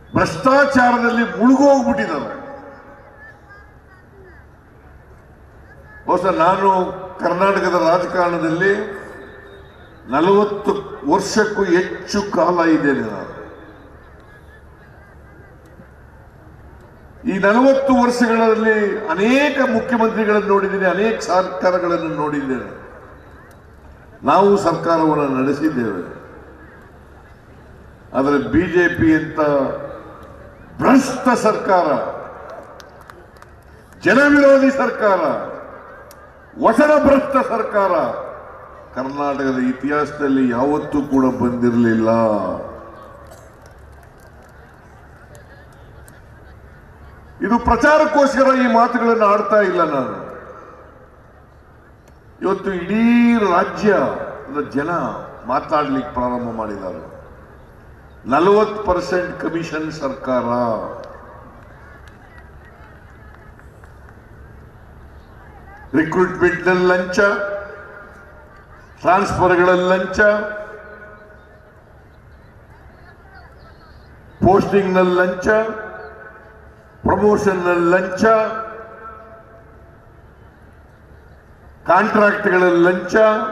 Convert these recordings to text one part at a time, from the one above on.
ಭ್ರಷ್ಟಾಚಾರದಲ್ಲಿ ಮುಳುಗೋಗ್ಬಿಟ್ಟಿದ್ದಾರೆ ಬಹುಶಃ ನಾನು ಕರ್ನಾಟಕದ ರಾಜಕಾರಣದಲ್ಲಿ ನಲವತ್ತು ವರ್ಷಕ್ಕೂ ಹೆಚ್ಚು ಕಾಲ ಇದ್ದೇನೆ ನಾನು ಈ ನಲವತ್ತು ವರ್ಷಗಳಲ್ಲಿ ಅನೇಕ ಮುಖ್ಯಮಂತ್ರಿಗಳನ್ನು ನೋಡಿದ್ದೀನಿ ಅನೇಕ ಸರ್ಕಾರಗಳನ್ನು ನೋಡಿದ್ದೇನೆ ನಾವು ಸರ್ಕಾರವನ್ನು ನಡೆಸಿದ್ದೇವೆ ಆದರೆ ಬಿಜೆಪಿ ಅಂತ ಭ್ರಷ್ಟ ಸರ್ಕಾರ ಜನವಿರೋಧಿ ಸರ್ಕಾರ ವಚನ ಭ್ರಷ್ಟ ಸರ್ಕಾರ ಕರ್ನಾಟಕದ ಇತಿಹಾಸದಲ್ಲಿ ಯಾವತ್ತೂ ಕೂಡ ಬಂದಿರಲಿಲ್ಲ ಇದು ಪ್ರಚಾರಕ್ಕೋಸ್ಕರ ಈ ಮಾತುಗಳನ್ನು ಆಡ್ತಾ ಇಲ್ಲ ನಾನು ಇವತ್ತು ಇಡೀ ರಾಜ್ಯದ ಜನ ಮಾತಾಡ್ಲಿಕ್ಕೆ ಪ್ರಾರಂಭ ಮಾಡಿದ್ದಾರೆ ನಲವತ್ತು ಪರ್ಸೆಂಟ್ ಕಮಿಷನ್ ಸರ್ಕಾರ ರಿಕ್ರೂಟ್ಮೆಂಟ್ನಲ್ಲಿ ಲಂಚ ಟ್ರಾನ್ಸ್ಫರ್ಗಳಲ್ಲಿ ಲಂಚ ಪೋಸ್ಟಿಂಗ್ನಲ್ಲಿ ಲಂಚ ಪ್ರಮೋಷನ್ನಲ್ಲಿ ಲಂಚ ಕಾಂಟ್ರಾಕ್ಟ್ಗಳಲ್ಲಿ ಲಂಚ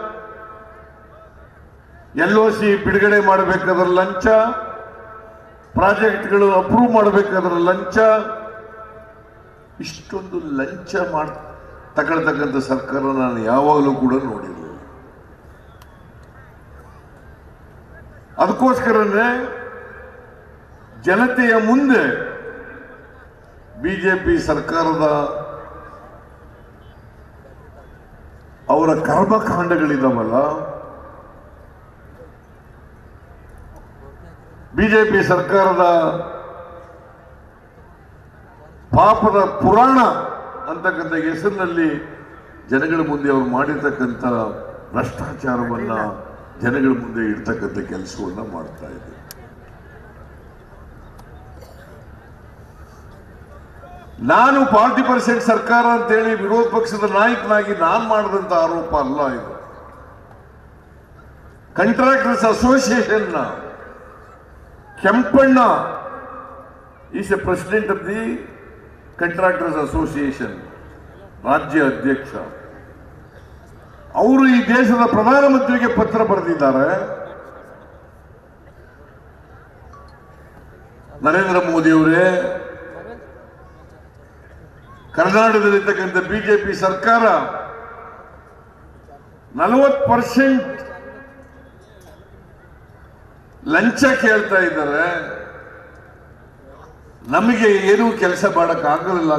ಎಲ್ ಒ ಸಿ ಬಿಡುಗಡೆ ಮಾಡಬೇಕಾದ್ರೆ ಲಂಚ ಪ್ರಾಜೆಕ್ಟ್ಗಳು ಅಪ್ರೂವ್ ಮಾಡಬೇಕಾದ್ರೆ ಲಂಚ ಇಷ್ಟೊಂದು ಲಂಚ ಮಾಡ್ ತಗೊಳ್ತಕ್ಕಂಥ ಸರ್ಕಾರ ನಾನು ಯಾವಾಗಲೂ ಕೂಡ ನೋಡಿರಲಿಲ್ಲ ಅದಕ್ಕೋಸ್ಕರನೇ ಜನತೆಯ ಮುಂದೆ ಬಿಜೆಪಿ ಸರ್ಕಾರದ ಅವರ ಕರ್ಮಕಾಂಡಗಳಿದಾವಲ್ಲ ಬಿಜೆಪಿ ಸರ್ಕಾರದ ಪಾಪದ ಪುರಾಣ ಅಂತಕ್ಕಂಥ ಹೆಸರಿನಲ್ಲಿ ಜನಗಳ ಮುಂದೆ ಅವರು ಮಾಡಿರ್ತಕ್ಕಂಥ ಭ್ರಷ್ಟಾಚಾರವನ್ನ ಜನಗಳ ಮುಂದೆ ಇಡ್ತಕ್ಕಂಥ ಕೆಲಸವನ್ನ ಮಾಡ್ತಾ ಇದ್ದಾರೆ ನಾನು ಫಾರ್ಟಿ ಪರ್ಸೆಂಟ್ ಸರ್ಕಾರ ಅಂತೇಳಿ ವಿರೋಧ ಪಕ್ಷದ ನಾಯಕನಾಗಿ ನಾನು ಮಾಡಿದಂತ ಆರೋಪ ಅಲ್ಲ ಇದು contractors association Kempanna is a president of the contractors association ರಾಜ್ಯ ಅಧ್ಯಕ್ಷ ಅವರು ಈ ದೇಶದ ಪ್ರಧಾನಮಂತ್ರಿಗೆ ಪತ್ರ ಬರೆದಿದ್ದಾರೆ ನರೇಂದ್ರ ಮೋದಿ ಅವರೇ ಕರ್ನಾಟಕದಲ್ಲಿರ್ತಕ್ಕಂಥ ಬಿಜೆಪಿ ಸರ್ಕಾರ ನಲವತ್ತು ಪರ್ಸೆಂಟ್ ಲಂಚ ಕೇಳ್ತಾ ಇದ್ದಾರೆ ನಮಗೆ ಏನೂ ಕೆಲಸ ಮಾಡಕ್ ಆಗಲಿಲ್ಲ